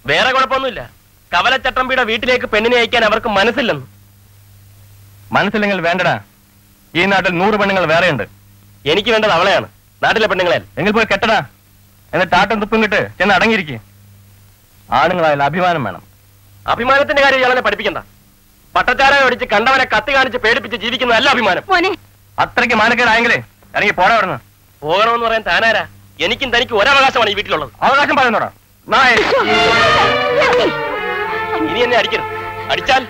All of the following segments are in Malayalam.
വേറെ കുഴപ്പമൊന്നുമില്ല കവലച്ചട്ടമ്പിയുടെ വീട്ടിലേക്ക് പെണ്ണിനെ അയക്കാൻ അവർക്ക് മനസ്സില്ലെന്ന് മനസ്സില്ലെങ്കിൽ വേണ്ടടാ ഈ നാട്ടിൽ നൂറ് പെണ്ണുങ്ങൾ വേറെയുണ്ട് എനിക്ക് വേണ്ടത് അവളെയാണ് നാട്ടിലെ പെണ്ണുങ്ങളെ എങ്കിൽ പോയി കെട്ടടാ എന്നിട്ട് ആട്ടും തുപ്പും കിട്ട് ചെന്ന് അടങ്ങിയിരിക്കും ആണുങ്ങളായാലും അഭിമാനം വേണം അഭിമാനത്തിന്റെ കാര്യം ഇയാളെ പഠിപ്പിക്കണ്ട പട്ടച്ചാരം അടിച്ച് കണ്ടവനെ കത്തി കാണിച്ച് പേടിപ്പിച്ച് ജീവിക്കുന്ന നല്ല അഭിമാനം മോനെ അത്രയ്ക്ക് മാനക്കേടായെങ്കിലേ ഇറങ്ങി പോടാ അവിടുന്ന് പോകണമെന്ന് പറയാൻ താനാരാ എനിക്കും തനിക്ക് ഒരവകാശമാണ് ഈ വീട്ടിലുള്ളത് അവകാശം പറയുന്നോടാ നായ ഇനി എന്നെ അടിക്കരുത് അടിച്ചാൽ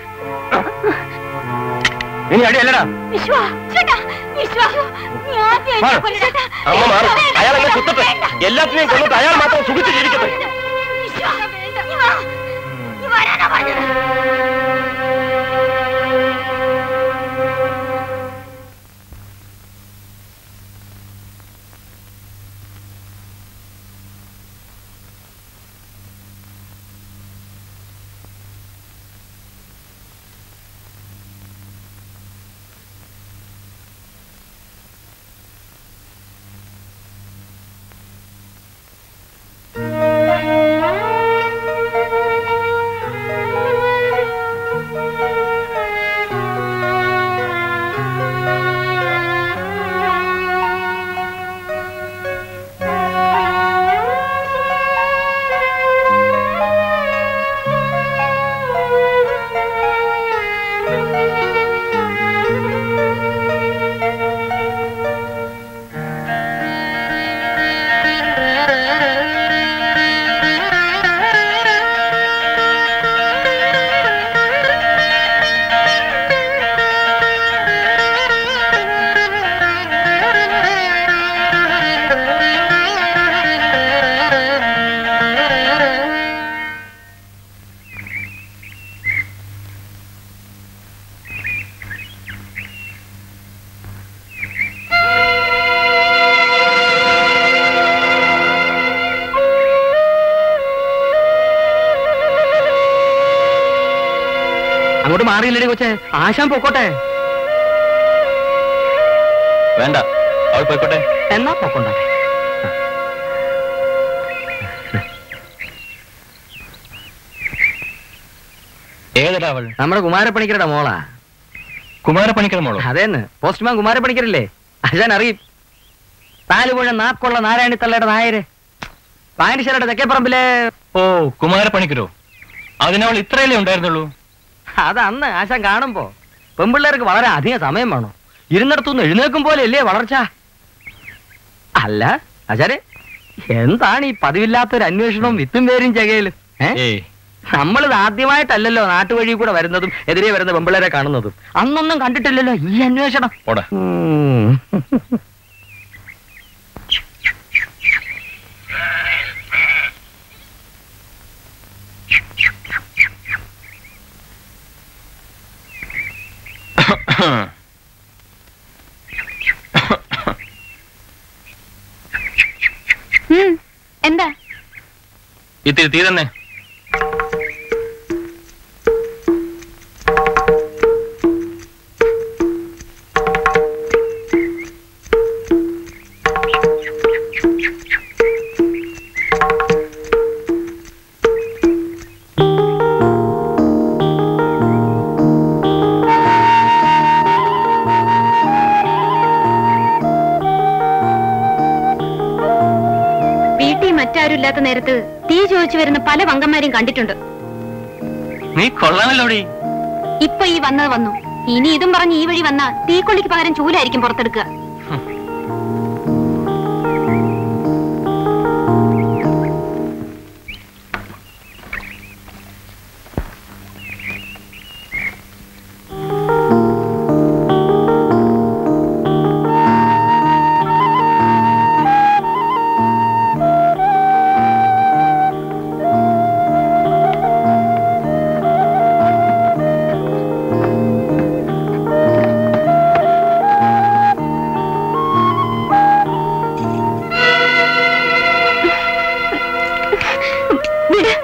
ഇനി അടിയല്ലടാ വിശ്വ ചേട്ടാ വിശ്വ നീ ആദ്യം എന്നെ മാറ്. കൊല്ലണ്ട. അമ്മ മാറും വേണ്ട. അയാൾ എന്നെ കുത്തട്ടെ എല്ലാത്തിനെയും കൊന്നിട്ട് അയാൾ മാത്രം സുഖിച്ച് ജീവിക്കട്ടെ വിശ്വ, നീ വാ. നീ വരാനാ പറഞ്ഞത്. അങ്ങോട്ട് മാറിയില്ലേ കൊച്ചെ ആശാൻ പൊക്കോട്ടെ വേണ്ട അവൾ പോയിക്കോട്ടെ എന്നാ പൊക്കോട്ടെ ഏതടാ അവൾ നമ്മുടെ കുമാരപ്പണിക്കരുടെ മോളാ കുമാരപ്പണിക്കർ മോളോ അതേന്ന് പോസ്റ്റ്മാൻ കുമാരപ്പണിക്കരല്ലേ ആശാൻ അറിയും നാലുപുഴ നാക്കുള്ള നാരായണിത്തള്ളയുടെ നായര് പായനിശ്ശേരുടെ തെക്കേപ്പറമ്പിലെ ഓ കുമാരപ്പണിക്കരോ അതിനവൾ ഇത്രയല്ലേ ഉണ്ടായിരുന്നുള്ളൂ അത് അന്ന് ആശാൻ കാണുമ്പോ പെമ്പിള്ളേർക്ക് വളരെ അധികം സമയം വേണം ഇരുന്നിടത്തുനിന്ന് എഴുന്നേക്കും പോലെ അല്ലേ വളർച്ച അല്ല ആശാരെ എന്താണ് ഈ പതിവില്ലാത്തൊരു അന്വേഷണവും വിത്തും പേരും ചകയിലും ഏ ഏയ് നമ്മളിത് ആദ്യമായിട്ടല്ലല്ലോ നാട്ടുവഴി കൂടെ വരുന്നതും എതിരെ വരുന്ന പെമ്പിള്ളേരെ കാണുന്നതും അന്നൊന്നും കണ്ടിട്ടില്ലല്ലോ ഈ അന്വേഷണം പോടാ ഉം. ഉം, എന്താ ഇത്തിരി തീ തന്നെ വീട്ടിൽ മറ്റാരും ഇല്ലാത്ത നേരത്ത് തീ ചോദിച്ചു വരുന്ന പല വങ്കന്മാരെയും കണ്ടിട്ടുണ്ട് നീ കൊള്ളാമല്ലോടി ഇപ്പൊ ഈ വന്നത് വന്നു ഇനി ഇതും പറഞ്ഞ് ഈ വഴി വന്നാ തീക്കൊള്ളിക്ക് പകരം ചൂലായിരിക്കും പുറത്തെടുക്കുക വിട്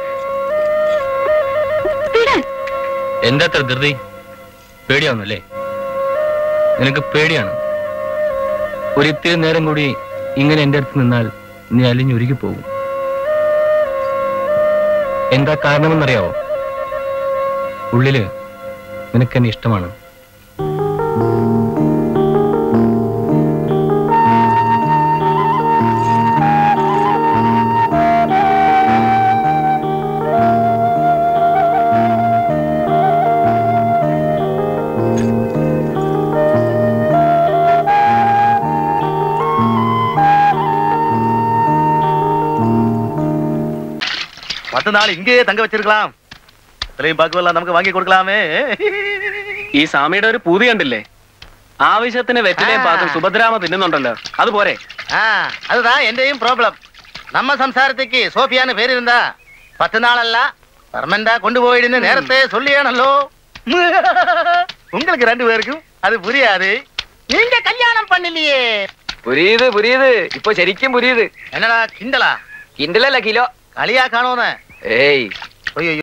വിട് എന്റെ അത്ര ധൃതി പേടിയാവുന്നല്ലേ നിനക്ക് പേടിയാണ് ഒരിത്തിരി നേരം കൂടി ഇങ്ങനെ എന്റെ അടുത്ത് നിന്നാൽ നീ അലിഞ്ഞുരുകി പോകും എന്താ കാരണമെന്നറിയാവോ ഉള്ളില് നിനക്കെന്നെ ഇഷ്ടമാണ് பத்து நாள் இங்கேயே தங்க வச்சிருக்கலாம் ഇത്രയും ബാക്കുമെല്ലാം നമുക്ക് വാങ്ങി കൊടുക്കലാമേ ഈ സ്വാമിയുടെ ഒരു പൂതി കണ്ടില്ലേ ആവശ്യത്തിന് വെറ്റിലേയും പാത്തും സുഭദ്രാമ തിന്നുന്നുണ്ടല്ലോ അതുപോരെ ആ அதுதான் എന്റെയും പ്രോബ്ലം നമ്മ സംസാരത്തേക്ക് സോഫിയാന്ന് പേരിരുന്നാ പത്ത് നാളല്ല പെർമനന്റാ കൊണ്ടുപോയിടുന്ന് നേരത്തെ சொல்லியானല്ലോ உங்களுக்கு ரெண்டு பேருக்கும் அது புரியாது நீங்க கல்யாணம் பண்ணலையே പുരിയത് പുരിയത് ഇപ്പൊ ശരിക്കും പുരിയത് என்னடா கிண்டலா കിണ്ടലല്ല കിലോ களியா காணோன்னு ഏയ് ஐயோ